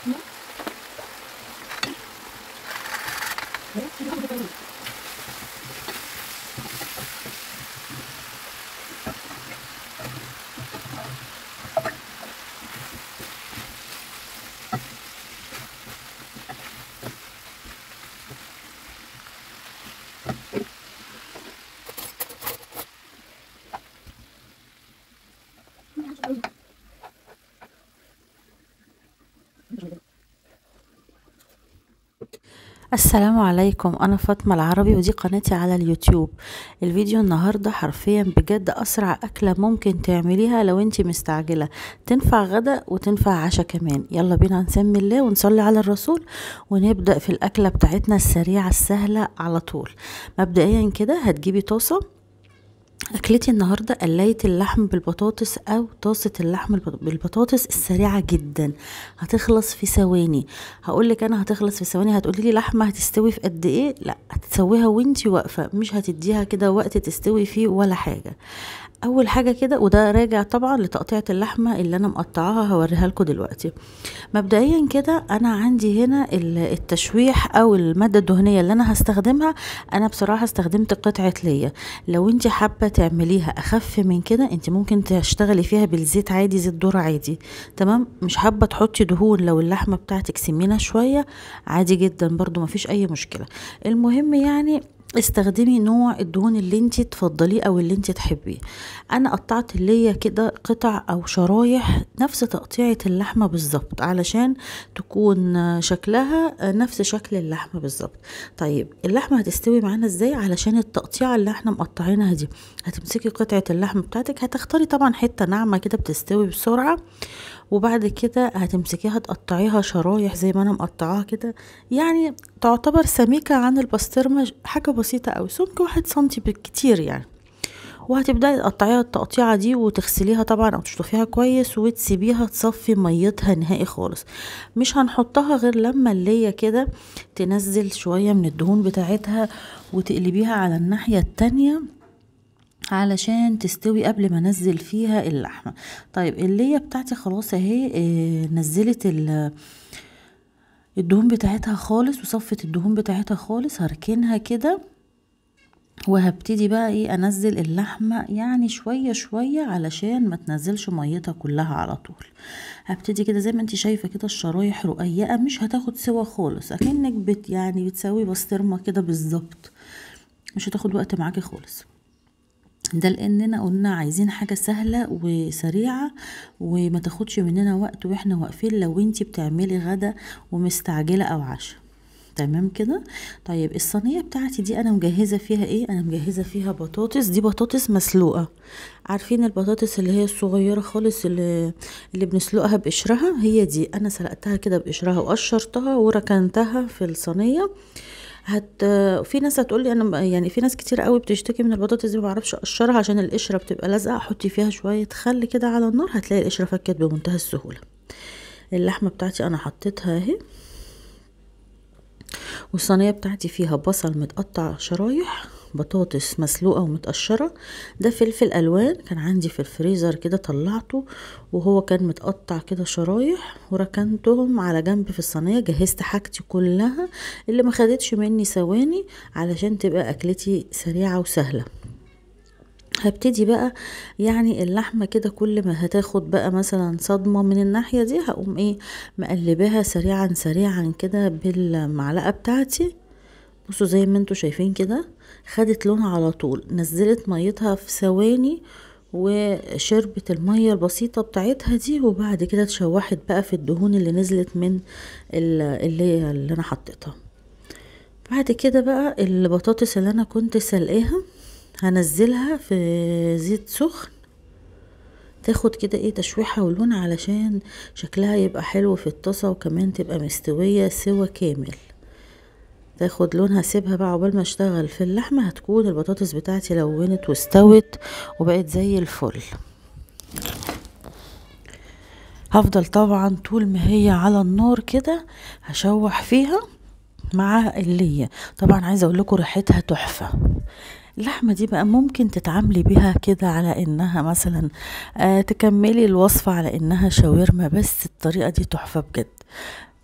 السلام عليكم انا فاطمه العربي ودي قناتي على اليوتيوب الفيديو النهارده حرفيا بجد اسرع اكله ممكن تعمليها لو انتي مستعجله تنفع غدا وتنفع عشاء كمان يلا بينا نسمي الله ونصلي على الرسول ونبدا في الاكله بتاعتنا السريعه السهله على طول مبدئيا كده هتجيبي طاسه أكلتي النهاردة قلاية اللحم بالبطاطس أو طاسة اللحم بالبطاطس السريعة جدا هتخلص في ثواني هقولك أنا هتخلص في ثواني هتقولي لي لحمة هتستوي في قد إيه لا هتسويها وانتي واقفة مش هتديها كده وقت تستوي فيه ولا حاجة اول حاجه كده وده راجع طبعا لتقطيعه اللحمه اللي انا مقطعاها هوريها لكم دلوقتي مبدئيا كده انا عندي هنا التشويح او الماده الدهنيه اللي انا هستخدمها انا بصراحه استخدمت قطعه ليا لو انت حابه تعمليها اخف من كده انت ممكن تشتغلي فيها بالزيت عادي زيت ذره عادي تمام مش حابه تحطي دهون لو اللحمه بتاعتك سمينه شويه عادي جدا برضو مفيش اي مشكله المهم يعني استخدمي نوع الدهون اللي انت تفضليه او اللي انت تحبيه انا قطعت اللي كده قطع او شرايح نفس تقطيعة اللحمة بالظبط علشان تكون شكلها نفس شكل اللحمة بالظبط طيب اللحمة هتستوي معانا ازاي علشان التقطيعة اللي احنا مقطعينها دي هتمسكي قطعة اللحمة بتاعتك هتختاري طبعا حتة ناعمة كده بتستوي بسرعة وبعد كده هتمسكيها تقطعيها شرايح زي ما انا مقطعاها كده يعني تعتبر سميكة عن البسطرمة حاجة بسيطة أوي سمك واحد سنتي بالكتير يعني وهتبدأي تقطعيها التقطيعة دي وتغسليها طبعا أو تشطفيها كويس وتسيبيها تصفي ميتها نهائي خالص مش هنحطها غير لما اللي كده تنزل شوية من الدهون بتاعتها وتقلبيها على الناحية التانية علشان تستوي قبل ما انزل فيها اللحمه طيب اللي بتاعتي خلاص اهي اه نزلت الدهون بتاعتها خالص وصفت الدهون بتاعتها خالص هركنها كده وهبتدي بقى ايه انزل اللحمة يعني شوية شوية علشان ما تنزلش ميتها كلها على طول هبتدي كده زي ما انت شايفة كده الشرايح رقيقة مش هتاخد سوا خالص اكنك بت يعني بتسوي بسطرمة كده بالظبط مش هتاخد وقت معاكي خالص ده لاننا قلنا عايزين حاجة سهلة وسريعة وما تاخدش مننا وقت واحنا واقفين لو انتي بتعملي غدا ومستعجلة او عشاء تمام كده طيب الصينيه بتاعتي دي انا مجهزه فيها ايه انا مجهزه فيها بطاطس دي بطاطس مسلوقه عارفين البطاطس اللي هي الصغيره خالص اللي, اللي بنسلقها بقشرها هي دي انا سلقتها كده بقشرها وقشرتها وركنتها في الصينيه هت في ناس هتقول لي انا يعني في ناس كتير قوي بتشتكي من البطاطس دي ما بعرفش اقشرها عشان القشره بتبقى لازقه حطي فيها شويه خل كده على النار هتلاقي القشره فكت بمنتهى السهوله اللحمه بتاعتي انا حطيتها اهي والصينيه بتاعتي فيها بصل متقطع شرايح بطاطس مسلوقه ومتقشره ده فلفل الوان كان عندي في الفريزر كده طلعته وهو كان متقطع كده شرايح وركنتهم على جنب في الصينيه جهزت حاجتي كلها اللي ما خدتش مني ثواني علشان تبقى اكلتي سريعه وسهله هبتدي بقى يعني اللحمة كده كل ما هتاخد بقى مثلا صدمة من الناحية دي هقوم ايه مقلباها سريعا سريعا كده بالمعلقة بتاعتي بصوا زي ما انتوا شايفين كده خدت لونها على طول نزلت ميتها في ثواني وشربت المية البسيطة بتاعتها دي وبعد كده اتشوحت بقى في الدهون اللي نزلت من اللي, اللي انا حطيتها بعد كده بقى البطاطس اللي انا كنت سلقاها هنزلها في زيت سخن تاخد كده ايه تشويحة ولون علشان شكلها يبقى حلو في الطاسة وكمان تبقى مستوية سوا كامل تاخد لونها سيبها بقى عقبال ما اشتغل في اللحمة هتكون البطاطس بتاعتي لونت واستوت وبقت زي الفل هفضل طبعا طول ما هي على النار كده هشوح فيها مع اللية طبعا عايزة اقول لكم ريحتها تحفة اللحمة دي بقى ممكن تتعاملي بيها كده على انها مثلا آه تكملي الوصفة على انها شاورما بس الطريقة دي تحفة بجد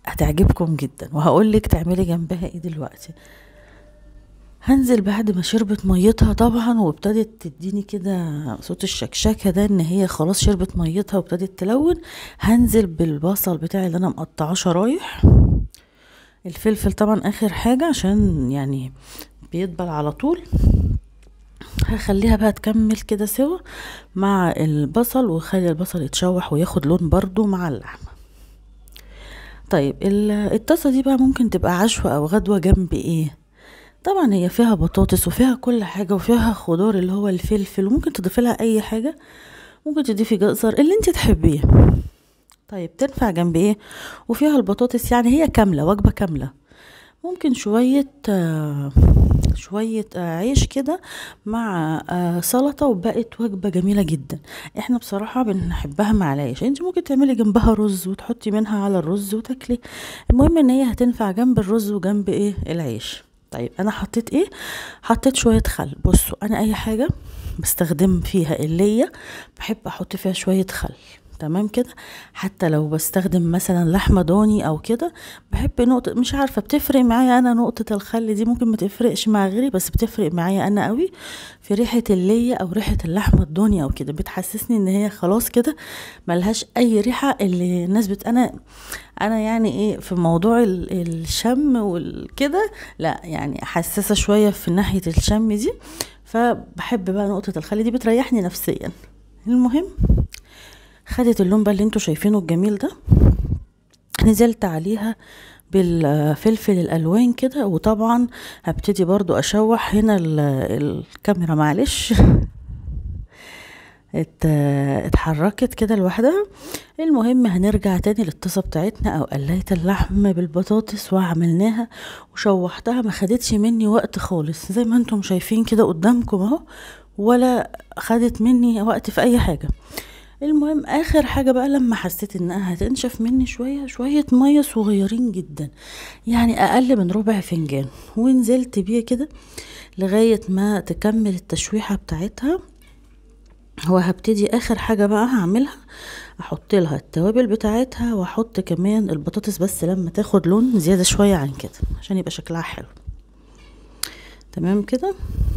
هتعجبكم جدا وهقول لك تعملي جنبها ايه دلوقتي هنزل بعد ما شربت ميتها طبعا وابتدت تديني كده صوت الشكشكه ده ان هي خلاص شربت ميتها وابتدت تلون هنزل بالبصل بتاعي اللي انا مقطعاه شرايح الفلفل طبعا اخر حاجه عشان يعني بيدبل على طول هخليها بقى تكمل كده سوا مع البصل وخلي البصل يتشوح وياخد لون برضو مع اللحمه طيب الطاسه دي بقى ممكن تبقى عشوة او غدوه جنب ايه طبعا هي فيها بطاطس وفيها كل حاجه وفيها خضار اللي هو الفلفل وممكن تضيفي لها اي حاجه ممكن تضيفي جزر اللي انت تحبيه طيب تنفع جنب ايه وفيها البطاطس يعني هي كامله وجبه كامله ممكن شويه آه شوية عيش كده مع سلطة وبقت وجبة جميلة جدا احنا بصراحة بنحبها مع العيش انت ممكن تعملي جنبها رز وتحطي منها على الرز وتاكلي المهم ان هي هتنفع جنب الرز وجنب ايه العيش طيب انا حطيت ايه حطيت شوية خل بصوا انا اي حاجة بستخدم فيها اللية بحب احط فيها شوية خل تمام كده حتى لو بستخدم مثلا لحمه ضاني او كده بحب نقطه مش عارفه بتفرق معايا انا نقطه الخل دي ممكن ما تفرقش مع غيري بس بتفرق معايا انا قوي في ريحه الليه او ريحه اللحمه الضاني او كده بتحسسني ان هي خلاص كده ملهاش اي ريحه اللي الناس بت انا انا يعني ايه في موضوع الشم والكده لا يعني حساسه شويه في ناحيه الشم دي فبحب بقى نقطه الخل دي بتريحني نفسيا المهم خدت اللون بقى اللي انتوا شايفينه الجميل ده نزلت عليها بالفلفل الالوان كده وطبعا هبتدي برضو اشوح هنا الكاميرا معلش اتحركت كده لوحدها المهم هنرجع تاني للطاسه بتاعتنا او قلايه اللحم بالبطاطس وعملناها وشوحتها ما خدتش مني وقت خالص زي ما انتم شايفين كده قدامكم اهو ولا خدت مني وقت في اي حاجه المهم اخر حاجه بقى لما حسيت انها هتنشف مني شويه شويه ميه صغيرين جدا يعني اقل من ربع فنجان ونزلت بيه كده لغايه ما تكمل التشويحه بتاعتها وهبتدي اخر حاجه بقى هعملها احط لها التوابل بتاعتها واحط كمان البطاطس بس لما تاخد لون زياده شويه عن كده عشان يبقى شكلها حلو تمام كده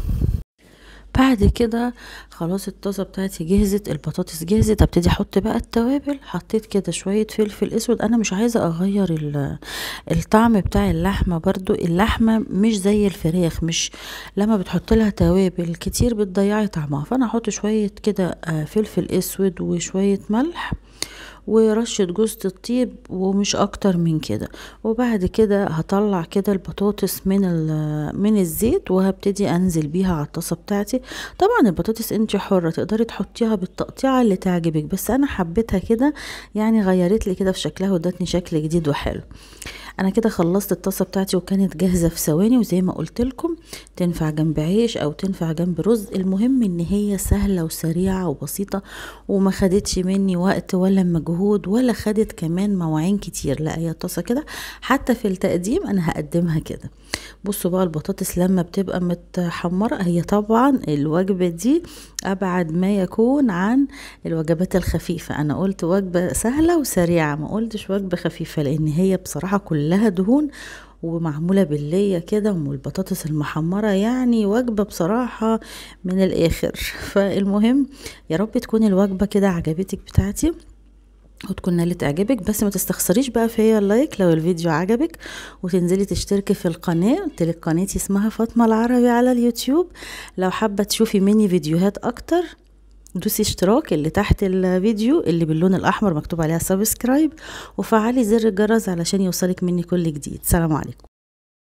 بعد كده خلاص الطاسه بتاعتي جهزت البطاطس جهزت ابتدي احط بقى التوابل حطيت كده شويه فلفل اسود انا مش عايزه اغير الطعم بتاع اللحمه برضو اللحمه مش زي الفراخ مش لما بتحط لها توابل كتير بتضيعي طعمها فانا احط شويه كده فلفل اسود وشويه ملح ورشة جوزة الطيب ومش اكتر من كده وبعد كده هطلع كده البطاطس من من الزيت وهبتدي انزل بيها على الطاسه بتاعتي طبعا البطاطس انت حره تقدري تحطيها بالتقطيعه اللي تعجبك بس انا حبيتها كده يعني غيرت لي كده في شكلها وادتني شكل جديد وحلو انا كده خلصت الطاسه بتاعتي وكانت جاهزه في ثواني وزي ما قلت لكم تنفع جنب عيش او تنفع جنب رز المهم ان هي سهله وسريعه وبسيطه وما خدتش مني وقت ولا مجهود ولا خدت كمان مواعين كتير لا هي الطاسه كده حتى في التقديم انا هقدمها كده بصوا بقى البطاطس لما بتبقى متحمره هي طبعا الوجبه دي ابعد ما يكون عن الوجبات الخفيفه انا قلت وجبه سهله وسريعه ما قلتش وجبه خفيفه لان هي بصراحه كلها دهون ومعموله بالليه كده والبطاطس المحمره يعني وجبه بصراحه من الاخر فالمهم يا رب تكون الوجبه كده عجبتك بتاعتي وتكون نالت اعجابك بس ما تستخسريش بقى فيا اللايك لو الفيديو عجبك وتنزلي تشتركي في القناه قلت لك قناتي اسمها فاطمه العربي على اليوتيوب لو حابه تشوفي مني فيديوهات اكتر دوسي اشتراك اللي تحت الفيديو اللي باللون الاحمر مكتوب عليها سبسكرايب وفعلي زر الجرس علشان يوصلك مني كل جديد سلام عليكم